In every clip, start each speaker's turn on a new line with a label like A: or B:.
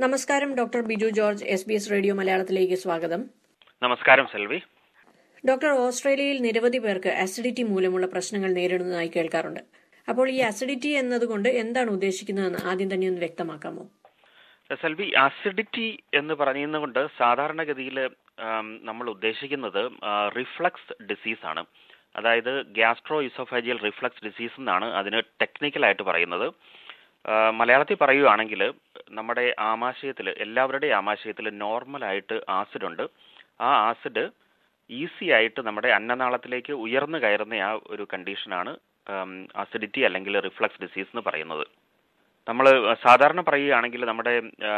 A: നമസ്കാരം doctor Biju George S B S radio മലയാളത്തിലേക്ക് സ്വാഗതം
B: നമസ്കാരം സെൽവി
A: ഡോക്ടർ ഓസ്ട്രേലിയയിൽ നിരവധി പേർക്ക് അസിഡിറ്റി മൂലമുള്ള പ്രശ്നങ്ങൾ നേരിടുന്നതായി കേൾക്കാറുണ്ട് അപ്പോൾ ഈ അസിഡിറ്റി എന്നതുകൊണ്ട് എന്താണ് ഉദ്ദേശിക്കുന്നതെന്ന് ആദ്യം തന്നെ ഒന്ന് വ്യക്തമാക്കാമോ
B: സെൽവി അസിഡിറ്റി എന്ന് പറയുന്നതുകൊണ്ട് സാധാരണഗതിയിൽ നമ്മൾ ഉദ്ദേശിക്കുന്നത് റിഫ്ലക്സ് ഡിസീസ് ആണ് അതായത് ഗ്യാസ്ട്രോ ഇസോഫാജിയൽ റിഫ്ലക്സ് ഡിസീസ് എന്നാണ് അതിന് ടെക്നിക്കലായിട്ട് പറയുന്നത് ആ, മലയാളത്തിൽ പറയുകയാണെങ്കിൽ നമ്മുടെ ആമാശയത്തിൽ എല്ലാവരുടെയും ആമാശയത്തിൽ നോർമലായിട്ട് ആസിഡ് ഉണ്ട് ആ ആസിഡ് ഈസി ആയിട്ട് നമ്മുടെ അന്നനാളത്തിലേക്ക് ഉയർന്നു കയറുന്ന ആ ഒരു കണ്ടീഷനാണ് അസിഡിറ്റി അല്ലെങ്കിൽ റിഫ്ലക്സ് ഡിസീസ് എന്ന് പറയുന്നത് നമ്മൾ സാധാരണ പറയുകയാണെങ്കിൽ നമ്മുടെ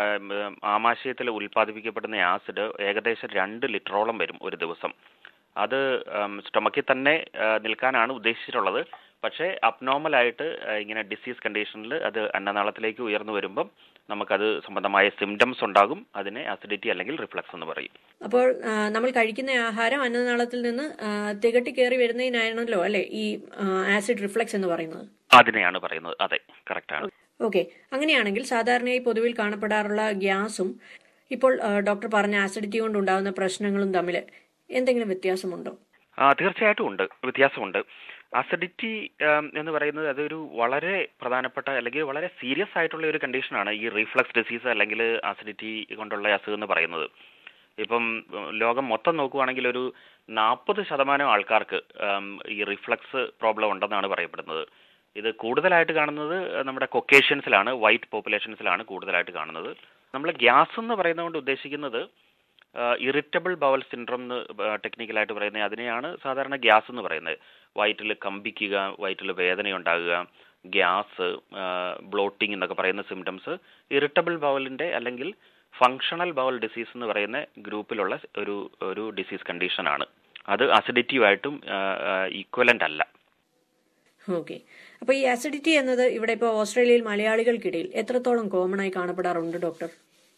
B: ആമാശയത്തിൽ ഉൽപ്പാദിപ്പിക്കപ്പെടുന്ന ആസിഡ് ഏകദേശം രണ്ട് ലിറ്ററോളം വരും ഒരു ദിവസം അത് സ്റ്റൊമക്കിൽ തന്നെ ആ, നിൽക്കാനാണ് ഉദ്ദേശിച്ചിട്ടുള്ളത് പക്ഷേ അബ്നോർമലായിട്ട് ഇങ്ങനെ ഡിസീസ് കണ്ടീഷനിൽ അത് അന്നനാളത്തിലേക്ക് ഉയർന്നു വരുമ്പം നമുക്കത് സംബന്ധമായ സിംറ്റംസ് ഉണ്ടാകും അതിനെ അസിഡിറ്റി അല്ലെങ്കിൽ റിഫ്ലക്സ് എന്ന് പറയും
A: അപ്പോൾ ആ, നമ്മൾ കഴിക്കുന്ന ആഹാരം അന്നനാളത്തിൽ നിന്ന് ആ, തികട്ടി കയറി വരുന്നതിനാണല്ലോ അല്ലെ ഈ ആസിഡ് റിഫ്ലക്സ് എന്ന് പറയുന്നത്
B: അതിനെയാണ് പറയുന്നത് അതെ കറക്റ്റാണ്
A: ഓക്കെ അങ്ങനെയാണെങ്കിൽ സാധാരണയായി പൊതുവിൽ കാണപ്പെടാറുള്ള ഗ്യാസും ഇപ്പോൾ ആ, ഡോക്ടർ പറഞ്ഞ ആസിഡിറ്റി കൊണ്ടുണ്ടാകുന്ന പ്രശ്നങ്ങളും തമ്മിൽ എന്തെങ്കിലും വ്യത്യാസമുണ്ടോ
B: ആ തീർച്ചയായിട്ടും ഉണ്ട് വ്യത്യാസമുണ്ട് അസിഡിറ്റി എന്ന് പറയുന്നത് അതൊരു വളരെ പ്രധാനപ്പെട്ട അല്ലെങ്കിൽ വളരെ സീരിയസ് ആയിട്ടുള്ള ഒരു കണ്ടീഷനാണ് ഈ റീഫ്ലക്സ് ഡിസീസ് അല്ലെങ്കിൽ അസിഡിറ്റി കൊണ്ടുള്ള അസുഖം എന്ന് പറയുന്നത് ഇപ്പം ഉം, ലോകം മൊത്തം നോക്കുവാണെങ്കിൽ ഒരു നാൽപ്പത് ശതമാനം ആൾക്കാർക്ക് ഉം, ഈ റിഫ്ലക്സ് പ്രോബ്ലം ഉണ്ടെന്നാണ് പറയപ്പെടുന്നത് ഇത് കൂടുതലായിട്ട് കാണുന്നത് നമ്മുടെ കൊക്കേഷ്യൻസിലാണ് വൈറ്റ് പോപ്പുലേഷൻസിലാണ് കൂടുതലായിട്ട് കാണുന്നത് നമ്മൾ ഗ്യാസ് എന്ന് പറയുന്നത് കൊണ്ട് ഉദ്ദേശിക്കുന്നത് ഇറിറ്റബിൾ ബവൽ സിൻഡ്രോം എന്ന് ടെക്നിക്കലായിട്ട് പറയുന്നത് അതിനെയാണ് സാധാരണ ഗ്യാസ് എന്ന് പറയുന്നത് വയറ്റിൽ കമ്പിക്കുക വയറ്റിൽ വേദനയുണ്ടാകുക ഗ്യാസ് ബ്ലോട്ടിംഗ് എന്നൊക്കെ പറയുന്ന സിംറ്റംസ് ഇറിറ്റബിൾ ബവലിന്റെ അല്ലെങ്കിൽ ഫങ്ഷണൽ ബവൽ ഡിസീസ് എന്ന് പറയുന്ന ഗ്രൂപ്പിലുള്ള ഒരു ഒരു ഡിസീസ് കണ്ടീഷനാണ് അത് അസിഡിറ്റീവായിട്ടും ഈക്വലന്റ് അല്ല
A: ഓക്കെ അപ്പൊ ഈ അസിഡിറ്റി എന്നത് ഇവിടെ ഇപ്പോൾ ഓസ്ട്രേലിയയിൽ മലയാളികൾക്കിടയിൽ എത്രത്തോളം കോമൺ ആയി കാണപ്പെടാറുണ്ട് ഡോക്ടർ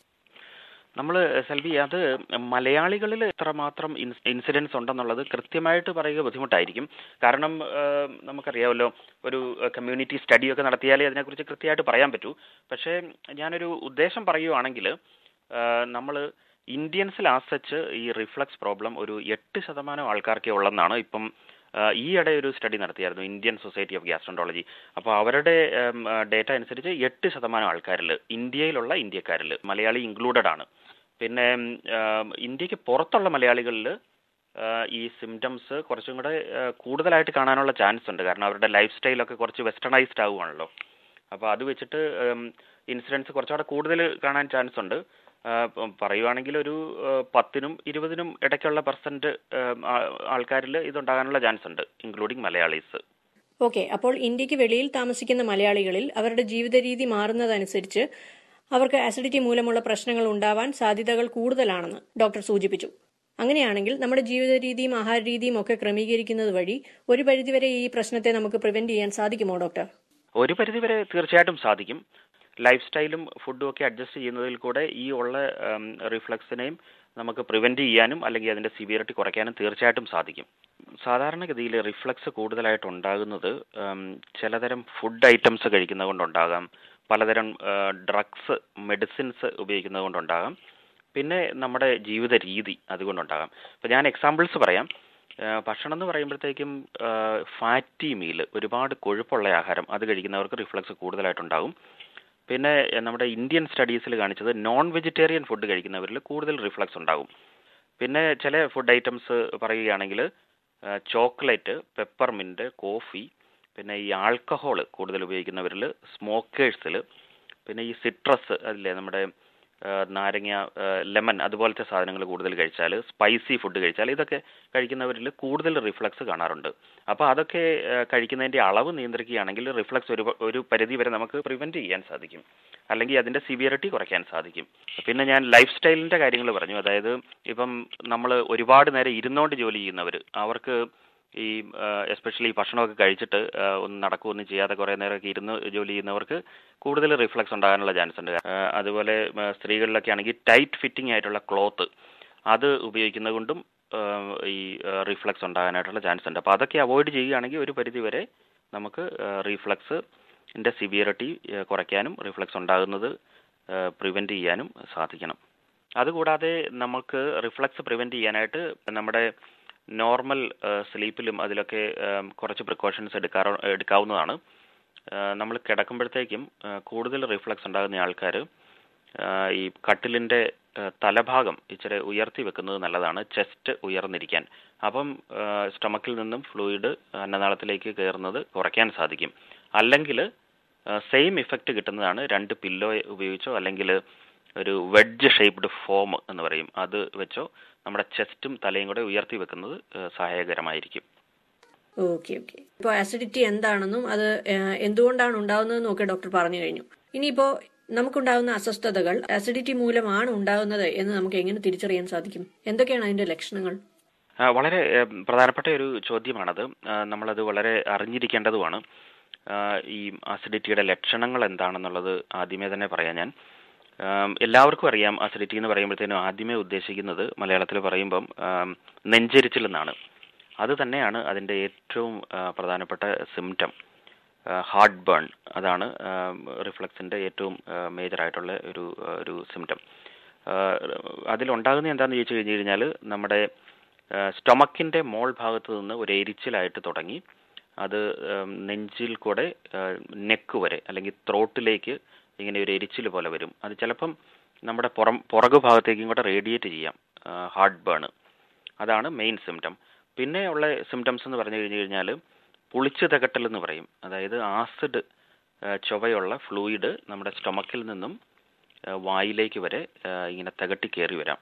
B: നമ്മൾ സെൽവി അത് മലയാളികളിൽ എത്രമാത്രം ഇൻസിഡൻസ് ഉണ്ടെന്നുള്ളത് കൃത്യമായിട്ട് പറയുക ബുദ്ധിമുട്ടായിരിക്കും കാരണം ഏഹ്, നമുക്കറിയാമല്ലോ ഒരു കമ്മ്യൂണിറ്റി സ്റ്റഡിയൊക്കെ നടത്തിയാലേ അതിനെക്കുറിച്ച് കൃത്യമായിട്ട് പറയാൻ പറ്റൂ പക്ഷേ ഞാനൊരു ഉദ്ദേശം പറയുവാണെങ്കിൽ നമ്മൾ ഇന്ത്യൻസിൽ ആസച്ച് ഈ റിഫ്ലക്സ് പ്രോബ്ലം ഒരു എട്ട് ശതമാനം ആൾക്കാർക്കേ ഉള്ളെന്നാണ് ഇപ്പം ആഹ് ഈയിടെ ഒരു സ്റ്റഡി നടത്തിയായിരുന്നു ഇന്ത്യൻ സൊസൈറ്റി ഓഫ് ഗ്യാസ്ട്രോണ്ടോളജി അപ്പോൾ അവരുടെ ഡേറ്റ അനുസരിച്ച് എട്ട് ശതമാനം ആൾക്കാരിൽ ഇന്ത്യയിലുള്ള ഇന്ത്യക്കാരിൽ മലയാളി ഇൻക്ലൂഡഡ് ആണ് പിന്നെ ആം, ഇന്ത്യക്ക് പുറത്തുള്ള മലയാളികളിൽ ഈ സിംറ്റംസ് കുറച്ചും കൂടെ ആ, കൂടുതലായിട്ട് കാണാനുള്ള ചാൻസ് ഉണ്ട് കാരണം അവരുടെ ലൈഫ് സ്റ്റൈലൊക്കെ കുറച്ച് വെസ്റ്റേണൈസ്ഡ് ആവുകയാണല്ലോ അപ്പോൾ അത് വെച്ചിട്ട് ഇൻസിഡൻസ് കുറച്ചുകൂടെ കൂടുതൽ കാണാൻ ചാൻസ് ഉണ്ട് ആ, പ- പറയുവാണെങ്കിൽ ഒരു ആ, പത്തിനും ഇരുപതിനും ഇടയ്ക്കുള്ള പെർസെന്റ് ആൾക്കാരിൽ ഇതുണ്ടാകാനുള്ള ചാൻസ് ഉണ്ട് ഇൻക്ലൂഡിങ് മലയാളീസ്
A: ഓക്കെ അപ്പോൾ ഇന്ത്യക്ക് വെളിയിൽ താമസിക്കുന്ന മലയാളികളിൽ അവരുടെ ജീവിത രീതി മാറുന്നതനുസരിച്ച് അവർക്ക് അസിഡിറ്റി മൂലമുള്ള പ്രശ്നങ്ങൾ ഉണ്ടാവാൻ സാധ്യതകൾ കൂടുതലാണെന്ന് ഡോക്ടർ സൂചിപ്പിച്ചു അങ്ങനെയാണെങ്കിൽ നമ്മുടെ ജീവിത രീതിയും ആഹാര രീതിയും ഒക്കെ ക്രമീകരിക്കുന്നത് വഴി ഒരു പരിധിവരെ ഈ പ്രശ്നത്തെ നമുക്ക് പ്രിവെന്റ് ചെയ്യാൻ സാധിക്കുമോ ഡോക്ടർ
B: ഒരു പരിധിവരെ തീർച്ചയായിട്ടും സാധിക്കും ലൈഫ് സ്റ്റൈലും ഫുഡും ഒക്കെ അഡ്ജസ്റ്റ് ചെയ്യുന്നതിൽ കൂടെ ഈ ഉള്ള റിഫ്ലക്സിനെയും നമുക്ക് പ്രിവെന്റ് ചെയ്യാനും അല്ലെങ്കിൽ അതിന്റെ സിവിയറിറ്റി കുറയ്ക്കാനും തീർച്ചയായിട്ടും സാധിക്കും സാധാരണഗതിയിൽ റിഫ്ലക്സ് കൂടുതലായിട്ട് ഉണ്ടാകുന്നത് ഉം, ചിലതരം ഫുഡ് ഐറ്റംസ് കഴിക്കുന്നത് കൊണ്ടുണ്ടാകാം പലതരം ഡ്രഗ്സ് മെഡിസിൻസ് ഉപയോഗിക്കുന്നത് കൊണ്ടുണ്ടാകാം പിന്നെ നമ്മുടെ ജീവിത രീതി അതുകൊണ്ടുണ്ടാകാം ഇപ്പം ഞാൻ എക്സാമ്പിൾസ് പറയാം ആ, ഭക്ഷണം എന്ന് പറയുമ്പോഴത്തേക്കും ഫാറ്റി മീൽ ഒരുപാട് കൊഴുപ്പുള്ള ആഹാരം അത് കഴിക്കുന്നവർക്ക് റിഫ്ലക്സ് കൂടുതലായിട്ടുണ്ടാകും പിന്നെ എ, നമ്മുടെ ഇന്ത്യൻ സ്റ്റഡീസിൽ കാണിച്ചത് നോൺ വെജിറ്റേറിയൻ ഫുഡ് കഴിക്കുന്നവരിൽ കൂടുതൽ റിഫ്ലക്സ് ഉണ്ടാകും പിന്നെ ചില ഫുഡ് ഐറ്റംസ് പറയുകയാണെങ്കിൽ ചോക്ലേറ്റ് പെപ്പർമിൻറ്റ് കോഫി പിന്നെ ഈ ആൽക്കഹോൾ കൂടുതൽ ഉപയോഗിക്കുന്നവരിൽ സ്മോക്കേഴ്സിൽ പിന്നെ ഈ സിട്രസ് അതില്ലേ നമ്മുടെ ആ, നാരങ്ങ ലെമൺ അതുപോലത്തെ സാധനങ്ങൾ കൂടുതൽ കഴിച്ചാൽ സ്പൈസി ഫുഡ് കഴിച്ചാൽ ഇതൊക്കെ കഴിക്കുന്നവരിൽ കൂടുതൽ റിഫ്ലക്സ് കാണാറുണ്ട് അപ്പോൾ അതൊക്കെ ആ, കഴിക്കുന്നതിൻ്റെ അളവ് നിയന്ത്രിക്കുകയാണെങ്കിൽ റിഫ്ലക്സ് ഒരു ഒരു പരിധി വരെ നമുക്ക് പ്രിവെൻറ്റ് ചെയ്യാൻ സാധിക്കും അല്ലെങ്കിൽ അതിൻ്റെ സിവിയറിറ്റി കുറയ്ക്കാൻ സാധിക്കും പിന്നെ ഞാൻ ലൈഫ് സ്റ്റൈലിൻ്റെ കാര്യങ്ങൾ പറഞ്ഞു അതായത് ഇപ്പം നമ്മൾ ഒരുപാട് നേരം ഇരുന്നുകൊണ്ട് ജോലി ചെയ്യുന്നവർ അവർക്ക് ഈ എസ്പെഷ്യലി ഭക്ഷണമൊക്കെ കഴിച്ചിട്ട് ആ, ഒന്നും നടക്കുകയൊന്നും ചെയ്യാതെ കുറേ നേരമൊക്കെ ഇരുന്ന് ജോലി ചെയ്യുന്നവർക്ക് കൂടുതൽ റിഫ്ലക്സ് ഉണ്ടാകാനുള്ള ചാൻസ് ഉണ്ട് ആ, അതുപോലെ ആ, സ്ത്രീകളിലൊക്കെ ആണെങ്കിൽ ടൈറ്റ് ഫിറ്റിംഗ് ആയിട്ടുള്ള ക്ലോത്ത് അത് ഉപയോഗിക്കുന്നത് കൊണ്ടും ആ, ഈ റിഫ്ലക്സ് ഉണ്ടാകാനായിട്ടുള്ള ചാൻസ് ഉണ്ട് അപ്പോൾ അതൊക്കെ അവോയ്ഡ് ചെയ്യുകയാണെങ്കിൽ ഒരു പരിധി വരെ നമുക്ക് റിഫ്ലക്സ് ന്റെ സിവിയറിറ്റി കുറയ്ക്കാനും റിഫ്ലക്സ് ഉണ്ടാകുന്നത് പ്രിവെൻറ്റ് ചെയ്യാനും സാധിക്കണം അതുകൂടാതെ നമുക്ക് റിഫ്ലക്സ് പ്രിവെൻറ്റ് ചെയ്യാനായിട്ട് നമ്മുടെ നോർമൽ സ്ലീപ്പിലും അതിലൊക്കെ കുറച്ച് പ്രിക്കോഷൻസ് എടുക്കാറോ എടുക്കാവുന്നതാണ് നമ്മൾ കിടക്കുമ്പോഴത്തേക്കും കൂടുതൽ റിഫ്ലക്സ് ഉണ്ടാകുന്ന ആൾക്കാർ ഈ കട്ടിലിൻ്റെ തലഭാഗം ഇച്ചിരി ഉയർത്തി വെക്കുന്നത് നല്ലതാണ് ചെസ്റ്റ് ഉയർന്നിരിക്കാൻ അപ്പം സ്റ്റൊമക്കിൽ നിന്നും ഫ്ലൂയിഡ് അന്നനാളത്തിലേക്ക് കയറുന്നത് കുറയ്ക്കാൻ സാധിക്കും അല്ലെങ്കിൽ സെയിം ഇഫക്റ്റ് കിട്ടുന്നതാണ് രണ്ട് പില്ലോ ഉപയോഗിച്ചോ അല്ലെങ്കിൽ ഒരു വെഡ്ജ് ഷേപ്ഡ് ഫോം എന്ന് പറയും അത് വെച്ചോ നമ്മുടെ ചെസ്റ്റും തലയും കൂടെ ഉയർത്തി വെക്കുന്നത് സഹായകരമായിരിക്കും
A: ഓക്കെ ഓക്കെ ഇപ്പോൾ ആസിഡിറ്റി എന്താണെന്നും അത് എന്തുകൊണ്ടാണ് ഉണ്ടാകുന്നതെന്നും ഒക്കെ ഡോക്ടർ പറഞ്ഞു കഴിഞ്ഞു ഇനിയിപ്പോൾ നമുക്കുണ്ടാകുന്ന അസ്വസ്ഥതകൾ ആസിഡിറ്റി മൂലമാണ് ഉണ്ടാകുന്നത് എന്ന് നമുക്ക് എങ്ങനെ തിരിച്ചറിയാൻ സാധിക്കും എന്തൊക്കെയാണ് അതിന്റെ ലക്ഷണങ്ങൾ
B: വളരെ പ്രധാനപ്പെട്ട ഒരു ചോദ്യമാണത് നമ്മളത് വളരെ അറിഞ്ഞിരിക്കേണ്ടതുമാണ് ഈ അസിഡിറ്റിയുടെ ലക്ഷണങ്ങൾ എന്താണെന്നുള്ളത് ആദ്യമേ തന്നെ പറയാം ഞാൻ എല്ലാവർക്കും അറിയാം അസിഡിറ്റി എന്ന് പറയുമ്പോഴത്തേനും ആദ്യമേ ഉദ്ദേശിക്കുന്നത് മലയാളത്തിൽ പറയുമ്പം നെഞ്ചരിച്ചിൽ എന്നാണ് അത് തന്നെയാണ് അതിൻ്റെ ഏറ്റവും പ്രധാനപ്പെട്ട സിംറ്റം ഹാർട്ട് ബേൺ അതാണ് റിഫ്ലക്സിൻ്റെ ഏറ്റവും മേജർ ആയിട്ടുള്ള ഒരു ഒരു സിംറ്റം അതിലുണ്ടാകുന്ന എന്താണെന്ന് ചോദിച്ചു കഴിഞ്ഞു കഴിഞ്ഞാൽ നമ്മുടെ സ്റ്റൊമക്കിൻ്റെ മോൾ ഭാഗത്ത് നിന്ന് ഒരു എരിച്ചിലായിട്ട് തുടങ്ങി അത് നെഞ്ചിൽ കൂടെ നെക്ക് വരെ അല്ലെങ്കിൽ ത്രോട്ടിലേക്ക് ഇങ്ങനെ ഒരു എരിച്ചിൽ പോലെ വരും അത് ചിലപ്പം നമ്മുടെ പുറം പുറകു ഭാഗത്തേക്കും കൂടെ റേഡിയേറ്റ് ചെയ്യാം ഹാർട്ട് ബേൺ അതാണ് മെയിൻ സിംറ്റം പിന്നെ ഉള്ള സിംറ്റംസ് എന്ന് പറഞ്ഞു കഴിഞ്ഞു കഴിഞ്ഞാൽ പുളിച്ചു തകട്ടൽ എന്ന് പറയും അതായത് ആസിഡ് ചുവയുള്ള ഫ്ലൂയിഡ് നമ്മുടെ സ്റ്റൊമക്കിൽ നിന്നും വായിലേക്ക് വരെ ഇങ്ങനെ തകട്ടി കയറി വരാം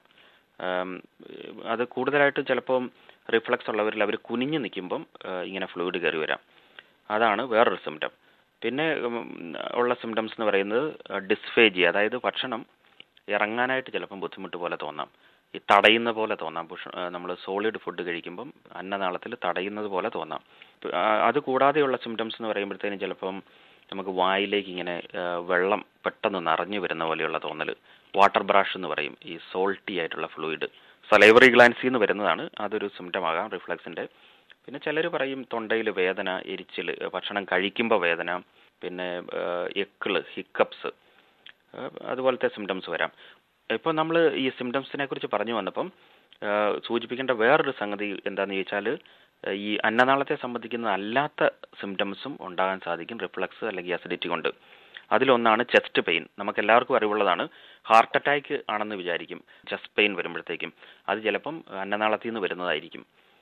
B: അത് കൂടുതലായിട്ട് ചിലപ്പം റിഫ്ലക്സ് ഉള്ളവരിൽ അവർ കുനിഞ്ഞു നിൽക്കുമ്പം ഇങ്ങനെ ഫ്ലൂയിഡ് കയറി വരാം അതാണ് വേറൊരു സിംറ്റം പിന്നെ ഉള്ള സിംറ്റംസ് എന്ന് പറയുന്നത് ഡിസ്ഫേജി അതായത് ഭക്ഷണം ഇറങ്ങാനായിട്ട് ചിലപ്പം ബുദ്ധിമുട്ട് പോലെ തോന്നാം ഈ തടയുന്ന പോലെ തോന്നാം പുഷ് നമ്മൾ സോളിഡ് ഫുഡ് കഴിക്കുമ്പം അന്നനാളത്തിൽ തടയുന്നത് പോലെ തോന്നാം അത് കൂടാതെയുള്ള സിംറ്റംസ് എന്ന് പറയുമ്പോഴത്തേനും ചിലപ്പം നമുക്ക് വായിലേക്ക് ഇങ്ങനെ വെള്ളം പെട്ടെന്ന് നിറഞ്ഞു വരുന്ന പോലെയുള്ള തോന്നൽ വാട്ടർ ബ്രാഷ് എന്ന് പറയും ഈ സോൾട്ടി ആയിട്ടുള്ള ഫ്ലൂയിഡ് സലൈവറി ഗ്ലാൻസി എന്ന് വരുന്നതാണ് അതൊരു സിംറ്റം ആകാം റിഫ്ലക്സിൻ്റെ പിന്നെ ചിലർ പറയും തൊണ്ടയിൽ വേദന എരിച്ചിൽ ഭക്ഷണം കഴിക്കുമ്പോൾ വേദന പിന്നെ എക്കിള് ഹിക്കപ്സ് അതുപോലത്തെ സിംറ്റംസ് വരാം ഇപ്പോൾ നമ്മൾ ഈ സിംറ്റംസിനെ കുറിച്ച് പറഞ്ഞു വന്നപ്പം സൂചിപ്പിക്കേണ്ട വേറൊരു സംഗതി എന്താണെന്ന് ചോദിച്ചാൽ ഈ അന്നനാളത്തെ സംബന്ധിക്കുന്ന അല്ലാത്ത സിംറ്റംസും ഉണ്ടാകാൻ സാധിക്കും റിഫ്ലക്സ് അല്ലെങ്കിൽ അസിഡിറ്റി കൊണ്ട് അതിലൊന്നാണ് ചെസ്റ്റ് പെയിൻ നമുക്ക് എല്ലാവർക്കും അറിവുള്ളതാണ് ഹാർട്ട് അറ്റാക്ക് ആണെന്ന് വിചാരിക്കും ചെസ്റ്റ് പെയിൻ വരുമ്പോഴത്തേക്കും അത് ചിലപ്പം അന്നനാളത്തിൽ നിന്ന് വരുന്നതായിരിക്കും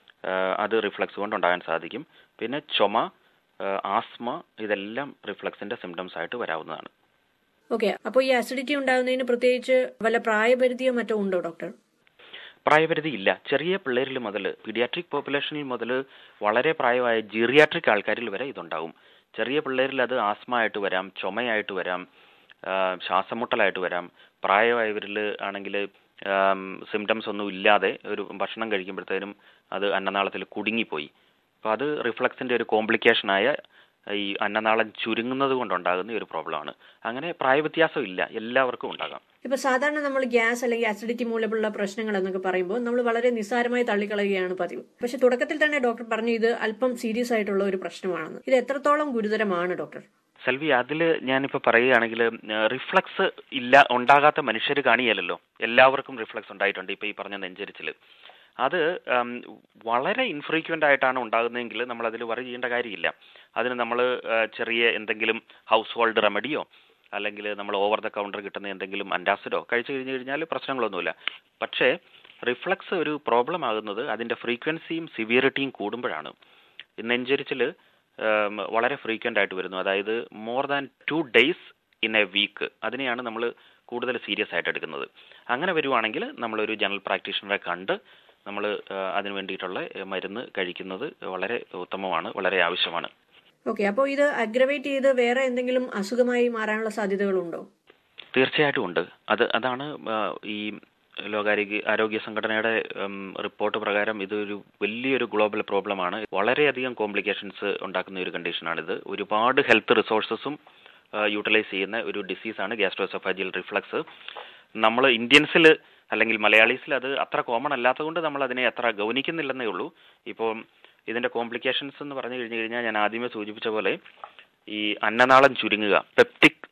B: അത് റിഫ്ലക്സ് കൊണ്ട് ഉണ്ടാകാൻ സാധിക്കും പിന്നെ ചുമ ആസ്മ ഇതെല്ലാം റിഫ്ലക്സിന്റെ സിംറ്റംസ് ആയിട്ട് വരാവുന്നതാണ്
A: ഓക്കെ അപ്പോൾ ഈ അസിഡിറ്റി ഉണ്ടാകുന്നതിന് പ്രത്യേകിച്ച് വല്ല പ്രായപരിധിയോ മറ്റോ ഉണ്ടോ ഡോക്ടർ
B: പ്രായപരിധി ഇല്ല ചെറിയ പിള്ളേരിൽ മുതൽ പീഡിയാട്രിക് പോപ്പുലേഷനിൽ മുതൽ വളരെ പ്രായമായ ജീറിയാട്രിക് ആൾക്കാരിൽ വരെ ഇതുണ്ടാവും ചെറിയ പിള്ളേരിൽ അത് ആസ്മ ആയിട്ട് വരാം ചുമയായിട്ട് വരാം ശ്വാസമുട്ടലായിട്ട് വരാം പ്രായമായവരിൽ ആണെങ്കിൽ സിംറ്റംസ് ഒന്നും ഇല്ലാതെ ഒരു ഭക്ഷണം കഴിക്കുമ്പോഴത്തേനും അത് അന്നനാളത്തിൽ കുടുങ്ങിപ്പോയി അപ്പോൾ അത് റിഫ്ലക്സിന്റെ ഒരു കോംപ്ലിക്കേഷനായ ഈ അന്നനാളം ചുരുങ്ങുന്നത് കൊണ്ടുണ്ടാകുന്ന ഒരു പ്രോബ്ലമാണ് അങ്ങനെ പ്രായവ്യത്യാസം ഇല്ല എല്ലാവർക്കും ഉണ്ടാകാം
A: ഇപ്പൊ സാധാരണ നമ്മൾ ഗ്യാസ് അല്ലെങ്കിൽ അസിഡിറ്റി മൂലമുള്ള പ്രശ്നങ്ങൾ എന്നൊക്കെ പറയുമ്പോൾ നമ്മൾ വളരെ നിസ്സാരമായി തള്ളിക്കളയുകയാണ് പതിവ് പക്ഷെ തുടക്കത്തിൽ തന്നെ ഡോക്ടർ പറഞ്ഞു ഇത് അല്പം സീരിയസ് ആയിട്ടുള്ള ഒരു പ്രശ്നമാണെന്ന് ഇത് എത്രത്തോളം ഗുരുതരമാണ് ഡോക്ടർ
B: സെൽവി അതിൽ ഞാനിപ്പോൾ പറയുകയാണെങ്കിൽ റിഫ്ലക്സ് ഇല്ല ഉണ്ടാകാത്ത മനുഷ്യർ കാണിയല്ലോ എല്ലാവർക്കും റിഫ്ലക്സ് ഉണ്ടായിട്ടുണ്ട് ഇപ്പോൾ ഈ പറഞ്ഞ നെഞ്ചരിച്ചിൽ അത് വളരെ ഇൻഫ്രീക്വൻ്റ് ആയിട്ടാണ് ഉണ്ടാകുന്നതെങ്കിൽ നമ്മൾ അതിൽ വറി ചെയ്യേണ്ട കാര്യമില്ല അതിന് നമ്മൾ ചെറിയ എന്തെങ്കിലും ഹൗസ് ഹോൾഡ് റെമഡിയോ അല്ലെങ്കിൽ നമ്മൾ ഓവർ ദ കൗണ്ടർ കിട്ടുന്ന എന്തെങ്കിലും അൻറ്റാസിഡോ കഴിച്ചു കഴിഞ്ഞ് കഴിഞ്ഞാൽ പ്രശ്നങ്ങളൊന്നുമില്ല പക്ഷേ റിഫ്ലക്സ് ഒരു പ്രോബ്ലം ആകുന്നത് അതിൻ്റെ ഫ്രീക്വൻസിയും സിവിയറിറ്റിയും കൂടുമ്പോഴാണ് നെഞ്ചരിച്ചിൽ വളരെ ഫ്രീക്വൻ്റ് ആയിട്ട് വരുന്നു അതായത് more than two days in a week അതിനെയാണ് നമ്മൾ കൂടുതൽ സീരിയസ് ആയിട്ട് എടുക്കുന്നത് അങ്ങനെ വരുവാണെങ്കിൽ നമ്മളൊരു ജനറൽ പ്രാക്ടീഷണറെ കണ്ട് നമ്മൾ അതിന് വേണ്ടിയിട്ടുള്ള മരുന്ന് കഴിക്കുന്നത് വളരെ ഉത്തമമാണ് വളരെ ആവശ്യമാണ്
A: ഓക്കെ അപ്പോൾ ഇത് അഗ്രവേറ്റ് ചെയ്ത് വേറെ എന്തെങ്കിലും അസുഖമായി മാറാനുള്ള സാധ്യതകളുണ്ടോ
B: തീർച്ചയായിട്ടും ഉണ്ട് അത് അതാണ് ഈ ലോകാരോഗ്യ ആരോഗ്യ സംഘടനയുടെ റിപ്പോർട്ട് പ്രകാരം ഇതൊരു വലിയൊരു ഗ്ലോബൽ പ്രോബ്ലമാണ് വളരെയധികം കോംപ്ലിക്കേഷൻസ് ഉണ്ടാക്കുന്ന ഒരു കണ്ടീഷനാണിത് ഒരുപാട് ഹെൽത്ത് റിസോഴ്സസും യൂട്ടിലൈസ് ചെയ്യുന്ന ഒരു ഡിസീസാണ് ഗ്യാസ്ട്രോസോഫാജിയൽ റിഫ്ലക്സ് നമ്മൾ ഇന്ത്യൻസിൽ അല്ലെങ്കിൽ മലയാളീസിൽ അത് അത്ര കോമൺ അല്ലാത്തതുകൊണ്ട് നമ്മൾ അതിനെ അത്ര ഗൗനിക്കുന്നില്ലെന്നേ ഉള്ളൂ ഇപ്പോൾ ഇതിന്റെ കോംപ്ലിക്കേഷൻസ് എന്ന് പറഞ്ഞു കഴിഞ്ഞു കഴിഞ്ഞാൽ ഞാൻ ആദ്യമേ സൂചിപ്പിച്ച പോലെ ഈ അന്നനാളം ചുരുങ്ങുക പെപ്റ്റിക് സ്ട്രിക്ചർ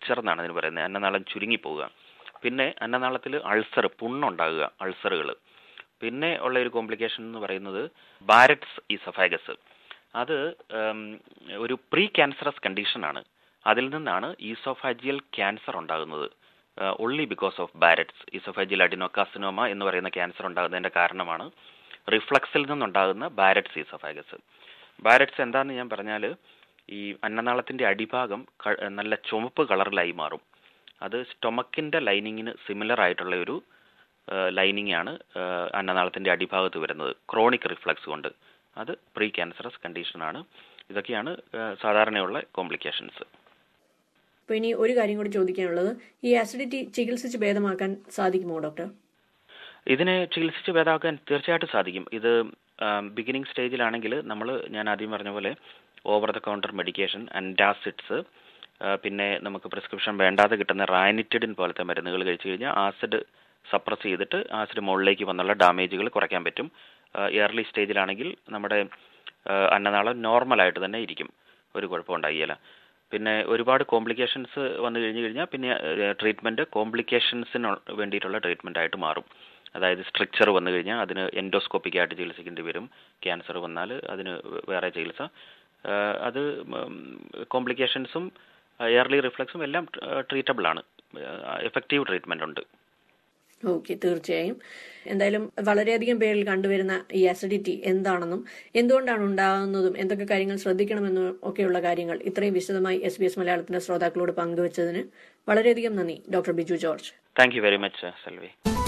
B: റപ്ചർ എന്നാണ് അതിന് പറയുന്നത് അന്നനാളം ചുരുങ്ങി പോവുക പിന്നെ അന്നനാളത്തിൽ അൾസർ പുണ്ണുണ്ടാകുക അൾസറുകൾ പിന്നെ ഉള്ള ഒരു കോംപ്ലിക്കേഷൻ എന്ന് പറയുന്നത് ബാരറ്റ്സ് ഈസഫാഗസ് അത് ഉം, ഒരു പ്രീ ക്യാൻസറസ് കണ്ടീഷനാണ് അതിൽ നിന്നാണ് ഈസോഫാജിയൽ ക്യാൻസർ ഉണ്ടാകുന്നത് only because of Barrett's oesophageal adenocarcinoma എന്ന് പറയുന്ന ക്യാൻസർ ഉണ്ടാകുന്നതിന്റെ കാരണമാണ് റിഫ്ലക്സിൽ നിന്നുണ്ടാകുന്ന ബാരറ്റ്സ് ഈസോഫാഗസ് ബാരറ്റ്സ് എന്താന്ന് ഞാൻ പറഞ്ഞാൽ ഈ അന്നനാളത്തിന്റെ അടിഭാഗം ക- നല്ല ചുവപ്പ് കളറിലായി മാറും അത് സ്റ്റൊമക്കിന്റെ ലൈനിങ്ങിന് സിമിലർ ആയിട്ടുള്ള ഒരു ലൈനിങ് ആണ് ആ, അന്നനാളത്തിന്റെ അടിഭാഗത്ത് വരുന്നത് ക്രോണിക് റിഫ്ലക്സ് കൊണ്ട് അത് പ്രീ ക്യാൻസറസ് കണ്ടീഷനാണ് ഇതൊക്കെയാണ് ആ, സാധാരണയുള്ള കോംപ്ലിക്കേഷൻസ്
A: അപ്പോൾ ഇനി ഒരു കാര്യം കൂടി ചോദിക്കാനുള്ളത് ഈ ആസിഡിറ്റി ചികിത്സിച്ച് ഭേദമാക്കാൻ സാധിക്കുമോ ഡോക്ടർ
B: ഇതിനെ ചികിത്സിച്ച് ഭേദമാക്കാൻ തീർച്ചയായിട്ടും സാധിക്കും ഇത് ബിഗിനിങ് സ്റ്റേജിലാണെങ്കിൽ നമ്മൾ ഞാൻ ആദ്യം പറഞ്ഞ പോലെ over the counter medication antacids പിന്നെ നമുക്ക് പ്രിസ്ക്രിപ്ഷൻ വേണ്ടാതെ കിട്ടുന്ന റാനിറ്റിഡിൻ പോലത്തെ മരുന്നുകൾ കഴിച്ചു കഴിഞ്ഞാൽ ആസിഡ് സപ്രസ് ചെയ്തിട്ട് ആസിഡ് മുകളിലേക്ക് വന്നുള്ള ഡാമേജുകൾ കുറയ്ക്കാൻ പറ്റും ഇയർലി സ്റ്റേജിലാണെങ്കിൽ നമ്മുടെ ആ, അന്നനാളം നോർമലായിട്ട് തന്നെ ഇരിക്കും ഒരു കുഴപ്പം ഉണ്ടായില്ല പിന്നെ ഒരുപാട് കോംപ്ലിക്കേഷൻസ് വന്നു കഴിഞ്ഞു കഴിഞ്ഞാൽ പിന്നെ ട്രീറ്റ്മെൻറ്റ് കോംപ്ലിക്കേഷൻസിന് വേണ്ടിയിട്ടുള്ള ട്രീറ്റ്മെൻ്റ് ആയിട്ട് മാറും അതായത് സ്ട്രക്ചർ വന്നു കഴിഞ്ഞാൽ അതിന് എൻഡോസ്കോപ്പിക് ആയിട്ട് ചികിത്സിക്കേണ്ടി വരും ക്യാൻസർ വന്നാൽ അതിന് വേറെ ചികിത്സ ആ, അത് കോംപ്ലിക്കേഷൻസും എയർലി റിഫ്ലക്സും എല്ലാം ട്രീറ്റബിൾ ആണ് എഫക്റ്റീവ് ട്രീറ്റ്മെൻ്റ് ഉണ്ട്
A: ഓക്കെ തീർച്ചയായും എന്തായാലും വളരെയധികം പേരിൽ കണ്ടുവരുന്ന ഈ അസിഡിറ്റി എന്താണെന്നും എന്തുകൊണ്ടാണ് ഉണ്ടാകുന്നതും എന്തൊക്കെ കാര്യങ്ങൾ ശ്രദ്ധിക്കണമെന്നും ഒക്കെയുള്ള കാര്യങ്ങൾ ഇത്രയും വിശദമായി എസ് ബി എസ് മലയാളത്തിന്റെ ശ്രോതാക്കളോട് പങ്കുവച്ചതിന് വളരെയധികം നന്ദി doctor Biju George
B: thank you very much Selvi